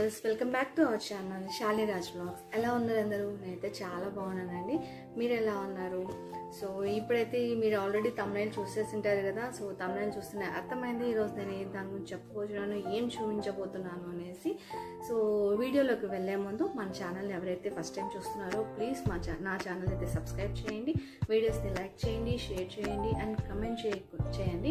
Viewers welcome back to our channel Shaliraj vlogs ఎలా ఉన్నారు అందరూ నేనైతే చాలా బాగున్నానండి మీరు ఎలా ఉన్నారు సో ఇప్పుడైతే మీరు ఆల్రెడీ తమిళ చూసేసింటారు కదా సో తమిళ చూస్తేనే అర్థమైంది ఈరోజు నేను ఏ దాని గురించి చెప్పబోతున్నాను ఏం చూపించబోతున్నాను అనేసి సో వీడియోలోకి వెళ్ళే ముందు మన ఛానల్ ఎవరైతే ఫస్ట్ టైం చూస్తున్నారో ప్లీజ్ మా ఛా నా ఛానల్ అయితే సబ్స్క్రైబ్ చేయండి వీడియోస్ని లైక్ చేయండి షేర్ చేయండి అండ్ కమెంట్ చేయ చేయండి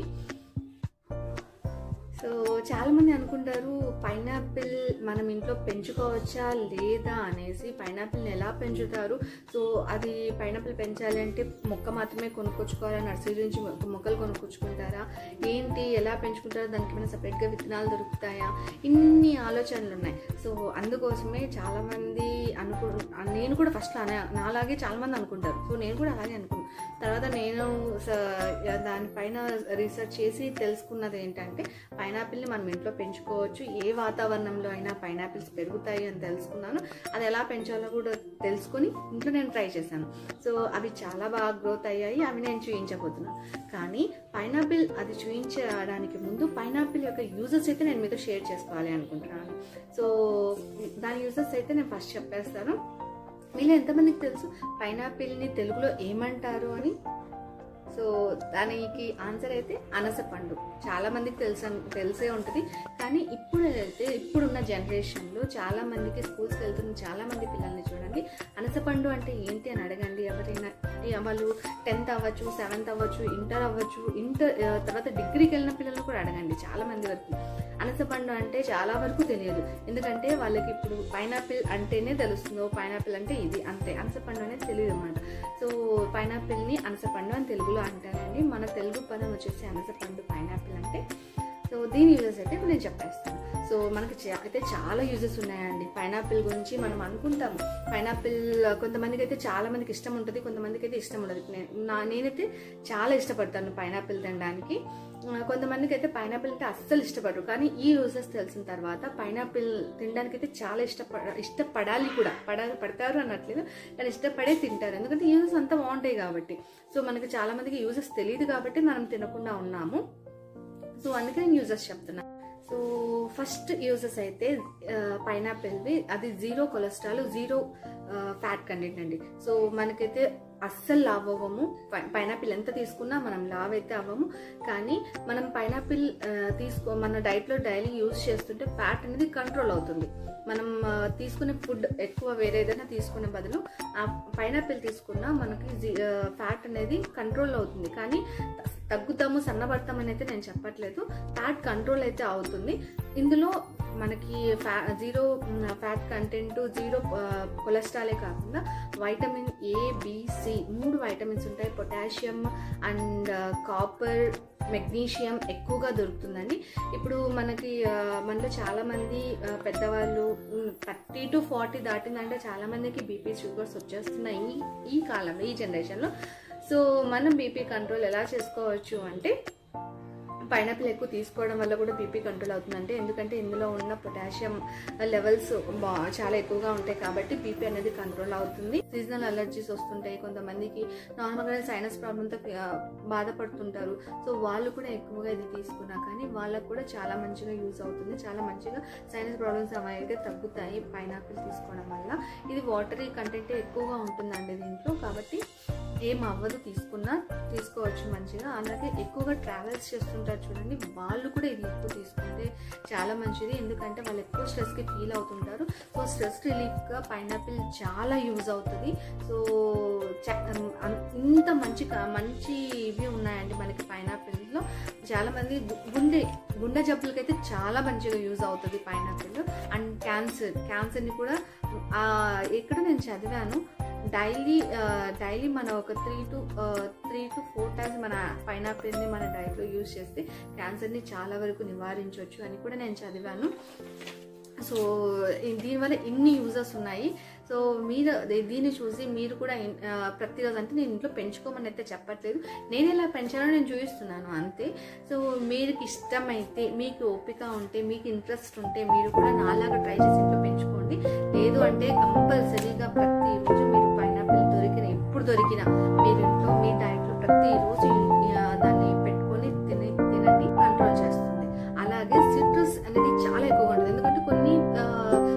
సో చాలామంది అనుకుంటారు పైనాపిల్ మనం ఇంట్లో పెంచుకోవచ్చా లేదా అనేసి పైనాపిల్ని ఎలా పెంచుతారు సో అది పైనాపిల్ పెంచాలి అంటే మొక్క మాత్రమే కొనుక్కొచ్చుకోవాలా నర్సరీ నుంచి మొ- మొక్కలు కొనుక్కొచ్చుకుంటారా ఏంటి ఎలా పెంచుకుంటారో దానికి ఏమైనా సపరేట్గా విత్తనాలు దొరుకుతాయా ఇన్ని ఆలోచనలు ఉన్నాయి సో అందుకోసమే చాలామంది అనుకు నేను కూడా ఫస్ట్ అనే నాలాగే చాలామంది అనుకుంటారు సో నేను కూడా అలాగే అనుకున్నాను తర్వాత నేను స- దానిపైన రీసెర్చ్ చేసి తెలుసుకున్నది ఏంటంటే పైనాపిల్ని మనం ఇంట్లో పెంచుకోవచ్చు ఏ వాతావరణంలో అయినా పైనాపిల్స్ పెరుగుతాయి అని తెలుసుకున్నాను అది ఎలా పెంచాలో కూడా తెలుసుకొని ఇంట్లో నేను ట్రై చేశాను సో అవి చాలా బాగా గ్రోత్ అయ్యాయి అవి నేను చూపించబోతున్నాను కానీ పైనాపిల్ అది చూపించడానికి ముందు పైనాపిల్ యొక్క యూజెస్ అయితే నేను మీతో షేర్ చేసుకోవాలి అనుకుంటున్నాను సో దాని యూజెస్ అయితే నేను ఫస్ట్ చెప్పేస్తాను మీలో ఎంతమందికి తెలుసు పైనాపిల్ని తెలుగులో ఏమంటారు అని సో దానికి ఆన్సర్ అయితే అనస పండు చాలా మందికి తెలుసు తెలిసే ఉంటుంది కానీ ఇప్పుడు అయితే ఇప్పుడున్న జనరేషన్లో చాలా మందికి స్కూల్స్కి వెళ్తున్న చాలా మంది పిల్లల్ని చూడండి అనస పండు అంటే ఏంటి అని అడగండి ఎవరైనా ఏ వాళ్ళు టెన్త్ అవ్వచ్చు సెవెంత్ అవ్వచ్చు ఇంటర్ అవ్వచ్చు ఇంటర్ ఆ, తర్వాత డిగ్రీకి వెళ్ళిన పిల్లలు కూడా అడగండి చాలా మంది వరకు అనస పండు అంటే చాలా వరకు తెలియదు ఎందుకంటే వాళ్ళకి ఇప్పుడు పైనాపిల్ అంటేనే తెలుస్తుందో పైనాపిల్ అంటే ఇది అంతే అనస పండు అనేది తెలియదు అనమాట సో పైనాపిల్ని అనస పండు అని తెలుగులో అంటారండి మన తెలుగు పదం వచ్చేసి అనస పండు పైనాపిల్ అంటే సో దీని యూజెస్ అయితే ఇప్పుడు నేను చెప్పేస్తాను సో మనకి చా- అయితే చాలా యూజెస్ ఉన్నాయండి పైనాపిల్ గురించి మనం అనుకుంటాము పైనాపిల్ కొంతమందికి అయితే చాలా మందికి ఇష్టం ఉంటుంది కొంతమందికి అయితే ఇష్టం ఉండదు నే- నా నేనైతే చాలా ఇష్టపడతాను పైనాపిల్ తినడానికి ఆ, కొంతమందికి అయితే పైనాపిల్ అంటే అస్సలు ఇష్టపడరు కానీ ఈ యూజెస్ తెలిసిన తర్వాత పైనాపిల్ తినడానికి అయితే చాలా ఇష్టపడ ఇష్టపడాలి కూడా పడ పడతారు అనట్లేదు కానీ ఇష్టపడే తింటారు ఎందుకంటే యూజెస్ అంతా బాగుంటాయి కాబట్టి సో మనకి చాలా మందికి యూజెస్ తెలియదు కాబట్టి మనం తినకుండా ఉన్నాము సో అందుకే నేను యూజెస్ చెప్తున్నా సో ఫస్ట్ యూజెస్ అయితే పైనాపిల్వి అది zero cholesterol zero fat content అండి సో మనకైతే అస్సలు లావ్ అవ్వము పై- పైనాపిల్ ఎంత తీసుకున్నా మనం లావ్ అయితే అవ్వము కానీ మనం పైనాపిల్ ఆ, తీసుకో మన డైట్లో డైలీ యూజ్ చేస్తుంటే ఫ్యాట్ అనేది కంట్రోల్ అవుతుంది మనం ఆ, తీసుకునే ఫుడ్ ఎక్కువ వేరే ఏదైనా తీసుకునే బదులు ఆ పైనాపిల్ తీసుకున్నా మనకి ఫ్యాట్ అనేది కంట్రోల్ అవుతుంది కానీ తగ్గుతాము సన్నబడతామని అయితే నేను చెప్పట్లేదు ఫ్యాట్ కంట్రోల్ అయితే అవుతుంది ఇందులో మనకి ఫ్యా జీరో ఫ్యాట్ కంటెంట్ జీరో కొలెస్ట్రాలే కాకుండా వైటమిన్ ఏ బిసి మూడు వైటమిన్స్ ఉంటాయి పొటాషియం అండ్ కాపర్ మెగ్నీషియం ఎక్కువగా దొరుకుతుందండి ఇప్పుడు మనకి ఆ, మనలో చాలా మంది ఆ, పెద్దవాళ్ళు థర్టీ టు ఫార్టీ దాటిందంటే చాలా మందికి బీపీ షుగర్స్ వచ్చేస్తున్నాయి ఈ ఈ కాలంలో ఈ జనరేషన్లో సో మనం బీపీ కంట్రోల్ ఎలా చేసుకోవచ్చు అంటే పైనాపిల్ ఎక్కువ తీసుకోవడం వల్ల కూడా బీపీ కంట్రోల్ అవుతుందంటే ఎందుకంటే ఇందులో ఉన్న పొటాషియం లెవెల్స్ బా- చాలా ఎక్కువగా ఉంటాయి కాబట్టి బీపీ అనేది కంట్రోల్ అవుతుంది సీజనల్ అలర్జీస్ వస్తుంటాయి కొంతమందికి నార్మల్గా సైనస్ ప్రాబ్లంతో బాధపడుతుంటారు సో వాళ్ళు కూడా ఎక్కువగా ఇది తీసుకున్నా కానీ వాళ్ళకు కూడా చాలా మంచిగా యూజ్ అవుతుంది చాలా మంచిగా సైనస్ ప్రాబ్లమ్స్ అవి అయితే తగ్గుతాయి పైనాపిల్ తీసుకోవడం వల్ల ఇది వాటరీ కంటెంట్ ఎక్కువగా ఉంటుందండి దీంట్లో కాబట్టి ఏం అవ్వదు తీసుకున్నా తీసుకోవచ్చు మంచిగా అలాగే ఎక్కువగా ట్రావెల్స్ చేస్తుంటారు చూడండి వాళ్ళు కూడా ఇది ఎక్కువ తీసుకుంటే చాలా మంచిది ఎందుకంటే వాళ్ళు ఎక్కువ స్ట్రెస్కి ఫీల్ అవుతుంటారు సో స్ట్రెస్ రిలీఫ్గా పైనాపిల్ చాలా యూజ్ అవుతుంది సో చ- అన్- ఇంత మంచి క- మంచి ఇవి ఉన్నాయండి మనకి పైనాపిల్లో చాలా మంది గు- గుండె గుండె జబ్బులకైతే చాలా మంచిగా యూజ్ అవుతుంది పైనాపిల్ అండ్ క్యాన్సర్ క్యాన్సర్ని కూడా ఆ, ఎక్కడ నేను చదివాను డైలీ డైలీ మనం ఒక three to three to four times మన పైనాపిల్ని మన డైట్లో యూజ్ చేస్తే క్యాన్సర్ని చాలా వరకు నివారించవచ్చు అని కూడా నేను చదివాను సో ఇ- దీనివల్ల ఇన్ని యూజెస్ ఉన్నాయి సో మీరు దీ- దీన్ని చూసి మీరు కూడా ఇన్- ఆ, ప్రతిరోజు అంటే నేను ఇంట్లో పెంచుకోమని అయితే చెప్పట్లేదు నేను ఎలా పెంచాలో నేను చూపిస్తున్నాను అంతే సో మీకు ఇష్టమైతే మీకు ఓపిక ఉంటే మీకు ఇంట్రెస్ట్ ఉంటే మీరు కూడా నాలాగా ట్రై చేసి ఇంట్లో పెంచుకోండి లేదు అంటే కంపల్సరీగా ప్రతిరోజు మీరు పైనాపిల్ దొరికిన ఎప్పుడు దొరికినా మీరు ఇంట్లో మీ డైట్లో ప్రతిరోజు ఇన్- ఆ, దాన్ని పెట్టుకొని తిని తినండి కంట్రోల్ చేస్తుంది అలాగే సిట్రస్ అనేది చాలా ఎక్కువగా ఉంటుంది ఎందుకంటే కొన్ని ఆ,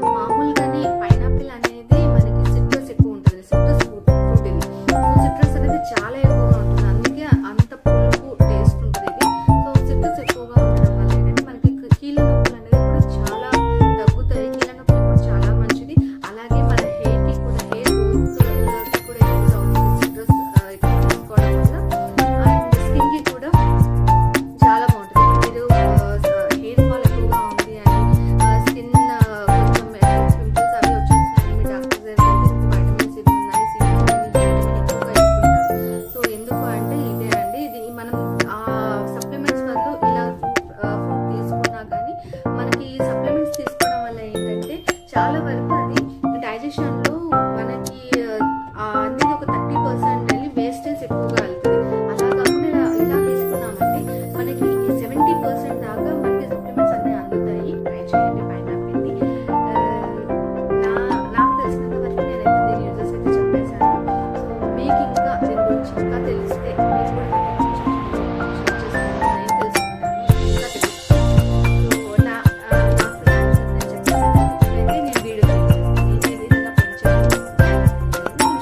ఆ సప్లిమెంట్స్ బదులు ఇలా ఫుడ్ తీసుకున్నా కానీ మనకి సప్లిమెంట్స్ తీసుకోవడం వల్ల ఏంటంటే చాలా వరకు అది డైజెషన్లో మనకి ఆ, అనేది ఒక థర్టీ పర్సెంట్ వెళ్ళి వేస్టేజ్ ఎక్కువగా వెళ్తుంది అలా కాకుండా ఇలా ఇలా తీసుకున్నామంటే మనకి సెవెంటీ పర్సెంట్ దాకా మనకి సప్లిమెంట్స్ అన్నీ అందుతాయి ట్రై చేయండి పైనాపిల్ని నా నాకు తెలిసినంత వరకు నేనైతే దీని యూజెస్ అయితే చెప్పేశాను సో మీకు ఇంకా దీని గురించి ఇంకా తెలిస్తే మీరు కూడా నాకు share చేసుకోండి. నేను తెలుసుకుంటాను ఇంకా తెలుస్తుంది. సో నా ఆ, నాకు తెలిసినంత నేను చెప్పాను అయితే నేను వీడియో చేశాను నేను ఏ విధంగా పెంచాను నేను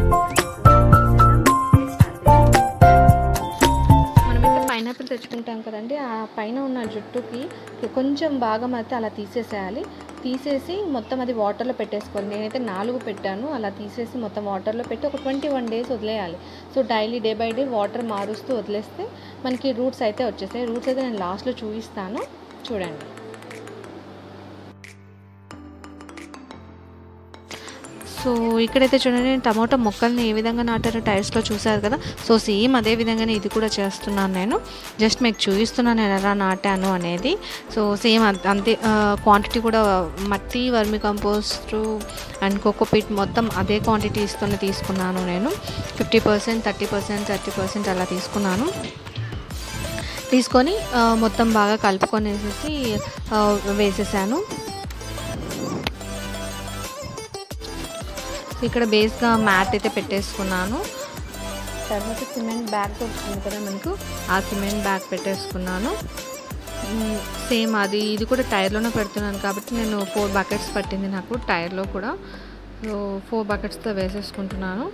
మనం ఇక్కడ పైనాపిల్ తెచ్చుకుంటాం కదండి ఆ పైన ఉన్న జుట్టుకి కొంచెం భాగం అయితే అలా తీసేసేయాలి తీసేసి మొత్తం అది వాటర్లో పెట్టేసుకోవాలి నేనైతే నాలుగు పెట్టాను అలా తీసేసి మొత్తం వాటర్లో పెట్టి ఒక ట్వంటీ వన్ డేస్ వదిలేయాలి so daily day by day water మారుస్తూ వదిలేస్తే మనకి రూట్స్ అయితే వచ్చేసాయి రూట్స్ అయితే నేను లాస్ట్లో చూపిస్తాను చూడండి సో ఇక్కడైతే చూడండి నేను టమాటో మొక్కల్ని ఏ విధంగా నాటారో టైర్స్లో చూసారు కదా సో సేమ్ అదే విధంగానే ఇది కూడా చేస్తున్నాను నేను జస్ట్ మీకు చూపిస్తున్నాను నేను ఎలా నాటాను అనేది సో సేమ్ అంతే క్వాంటిటీ కూడా మట్టి వర్మి కంపోస్ట్ అండ్ కోకోపీట్ మొత్తం అదే క్వాంటిటీస్తోనే తీసుకున్నాను నేను fifty percent thirty percent thirty percent అలా తీసుకున్నాను తీసుకొని ఆ, మొత్తం బాగా కలుపుకొనేసేసి ఆ, వేసేసాను ఇక్కడ బేస్గా మ్యాట్ అయితే పెట్టేసుకున్నాను తర్వాత సిమెంట్ బ్యాగ్ వచ్చింది కదా మనకు ఆ సిమెంట్ బ్యాగ్ పెట్టేసుకున్నాను మ్, సేమ్ అది ఇది కూడా టైర్లోనే పెడుతున్నాను కాబట్టి నేను ఫోర్ బకెట్స్ పట్టింది నాకు టైర్లో కూడా సో ఫోర్ బకెట్స్తో వేసేసుకుంటున్నాను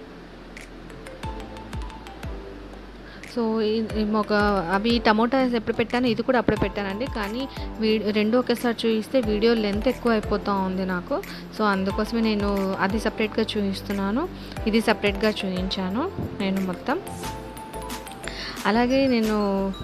సో ఈ- ఈ ఒక అవి టమోటాస్ ఎప్పుడు పెట్టాను ఇది కూడా అప్పుడే పెట్టానండి కానీ వీ రెండు ఒకేసారి చూపిస్తే వీడియో లెంత్ ఎక్కువ అయిపోతూ ఉంది నాకు సో అందుకోసమే నేను అది సపరేట్గా చూపిస్తున్నాను ఇది సపరేట్గా చూపించాను నేను మొత్తం అలాగే నేను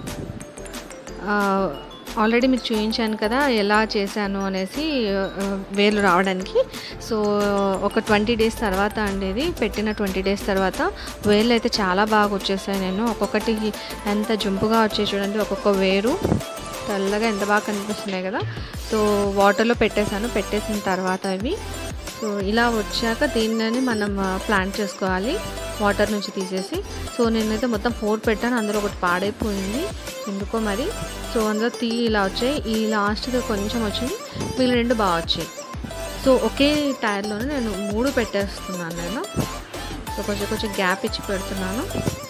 ఆల్రెడీ మీకు చూపించాను కదా ఎలా చేశాను అనేసి ఆ, వేలు రావడానికి సో ఒక ట్వంటీ డేస్ తర్వాత అండి ఇది పెట్టిన ట్వంటీ డేస్ తర్వాత వేళ్ళు అయితే చాలా బాగా వచ్చేసాయి నేను ఒక్కొక్కటి ఎంత జంపుగా వచ్చాయి చూడండి ఒక్కొక్క వేరు తెల్లగా ఎంత బాగా కనిపిస్తున్నాయి కదా సో వాటర్లో పెట్టేశాను పెట్టేసిన తర్వాత ఇవి సో ఇలా వచ్చాక దీన్ని మనం ప్లాంట్ చేసుకోవాలి వాటర్ నుంచి తీసేసి సో నేనైతే మొత్తం ఫోర్ పెట్టాను అందులో ఒకటి పాడైపోయింది ఎందుకో మరి సో అందులో తీ ఇలా వచ్చాయి ఈ లాస్ట్గా కొంచెం వచ్చింది వీళ్ళు రెండు బాగా వచ్చాయి సో ఒకే టైర్లోనే నేను మూడు పెట్టేస్తున్నాను నేను సో కొంచెం కొంచెం గ్యాప్ ఇచ్చి పెడుతున్నాను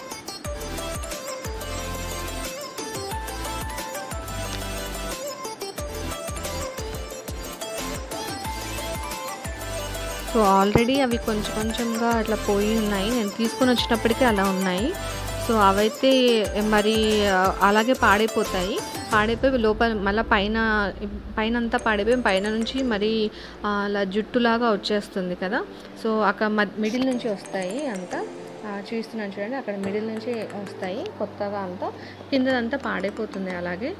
సో ఆల్రెడీ అవి కొంచెం కొంచెంగా అట్లా పోయి ఉన్నాయి నేను తీసుకొని వచ్చినప్పటికీ అలా ఉన్నాయి సో అవైతే మరి ఆ, అలాగే పాడైపోతాయి పాడైపోయి లోపల మళ్ళీ పైన పైన అంతా పాడైపోయి పైన నుంచి మరి ఆ, అలా జుట్టులాగా వచ్చేస్తుంది కదా సో అక్కడ మిడిల్ నుంచి వస్తాయి అంతా ఆ, చూస్తున్నాను చూడండి అక్కడ మిడిల్ నుంచి వస్తాయి కొత్తగా అంతా కిందదంతా పాడైపోతుంది అలాగే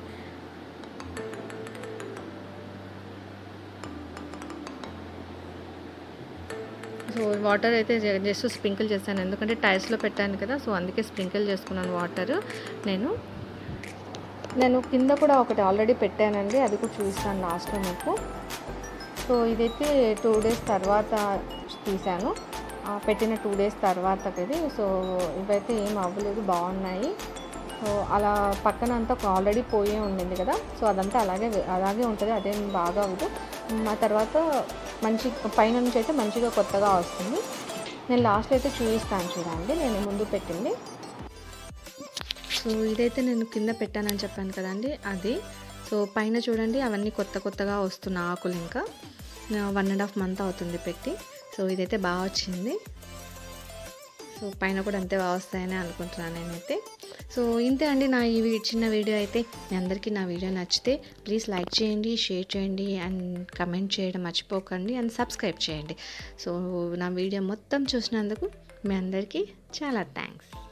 సో వాటర్ అయితే జ- జస్ట్ స్ప్రింకిల్ చేశాను ఎందుకంటే టైర్స్లో పెట్టాను కదా సో అందుకే స్ప్రింకిల్ చేసుకున్నాను వాటర్ నేను నేను కింద కూడా ఒకటి ఆల్రెడీ పెట్టానండి అది కూడా చూస్తాను లాస్ట్లో మీకు సో ఇదైతే టూ డేస్ తర్వాత తీశాను ఆ, పెట్టిన టూ డేస్ తర్వాత ఇది సో ఇవైతే ఏం అవ్వలేదు బాగున్నాయి సో అలా పక్కన అంతా ఆల్రెడీ పోయే ఉండింది కదా సో అదంతా అలాగే అలాగే ఉంటుంది అదేం బాగా అవ్వదు మ్, ఆ తర్వాత మంచి పైన నుంచి అయితే మంచిగా కొత్తగా వస్తుంది నేను లాస్ట్లో అయితే చూపిస్తాను చూడండి నేను ముందు పెట్టింది సో ఇదైతే నేను కింద పెట్టానని చెప్పాను కదండి అది సో పైన చూడండి అవన్నీ కొత్త కొత్తగా వస్తున్న ఆకులు ఇంకా వన్ అండ్ హాఫ్ మంత్ అవుతుంది పెట్టి సో ఇదైతే బాగా వచ్చింది సో పైన కూడా అంతే బాగా వస్తాయని అనుకుంటున్నాను నేనైతే సో ఇంతే అండి నా ఈ వీ- చిన్న వీడియో అయితే మీ అందరికీ నా వీడియో నచ్చితే ప్లీజ్ లైక్ చేయండి షేర్ చేయండి అండ్ కమెంట్ చేయడం మర్చిపోకండి అండ్ సబ్స్క్రైబ్ చేయండి సో నా వీడియో మొత్తం చూసినందుకు మీ అందరికీ చాలా థ్యాంక్స్